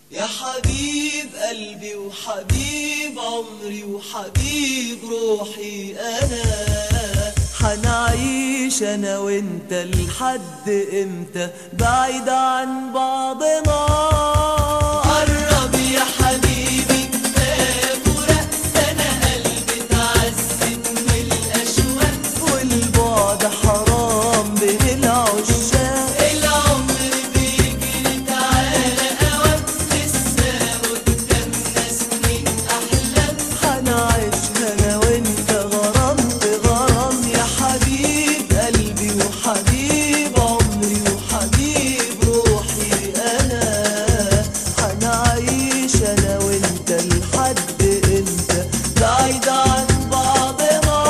يا حبيب قلبي وحبيب عمري وحبيب روحي أنا حنعيش أنا وأنت لحد إمتى بعيد عن بعضنا قرب يا حبيبي كفاية فراق ده أنا قلبي اتعذب من الأشواق والبعد حرام بين العشاق العمر بيجري تعالى أوام لسه قدامنا سنين أحلام حنعيشها أنا وأنت غرام بغرام يا حبيب قلبي وحبيب عمري وحبيب روحي أنا حنعيش أنا وأنت لحد إمتى بعيد عن بعضنا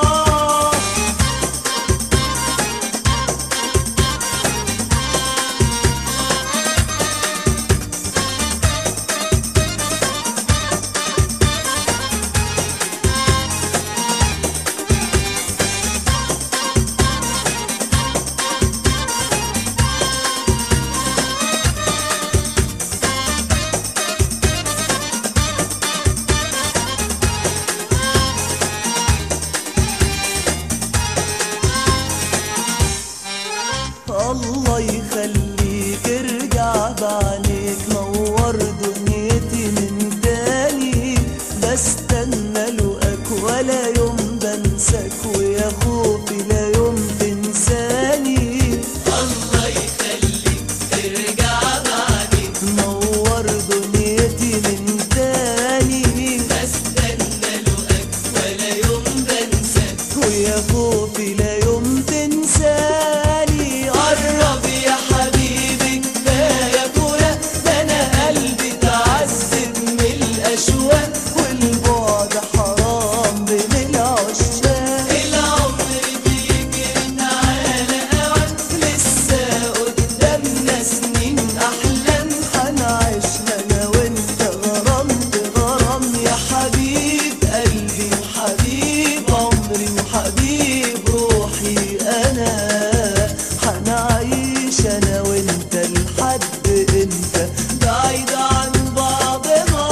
الله يخليك ارجع بعينيك نور دنيتي من تاني بستنى لقاك ولا يوم بنساك ويا خوفي لا يوم تنساني الله يخليك ارجع بعينيك نور دنيتي من تاني بستنى لقاك ولا يوم بنساك ويا خوفي لا يوم تنساني قرب يا حبيبي كفايه فراق ده انا قلبي اتعذب من الاشواق والبعد حرام بين العشاق العمر بيجري تعالى اوام لسه قدامنا سنين احلام حنعيشها انا وانت غرام بغرام يا حبيب قلبي وحبيب عمري وحبيب روحي انا حنعيش انا وانت لحد امتى بعيد عن بعضنا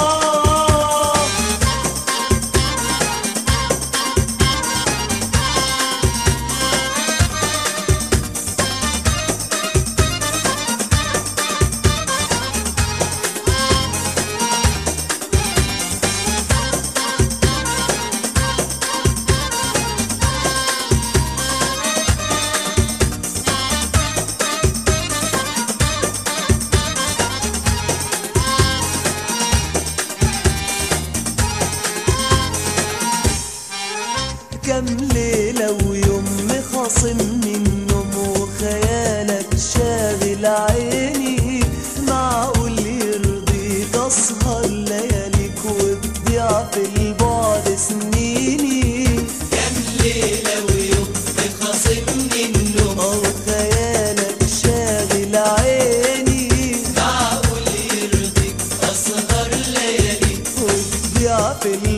كام ليلة ويوم مخاصمني النوم وخيالك شاغل عيني معقول يرضيك أسهر لياليك وتضيع في البعد سنيني كام ليلة ويوم مخاصمني النوم وخيالك شاغل عيني معقول يرضيك أسهر لياليك وتضيع في البعد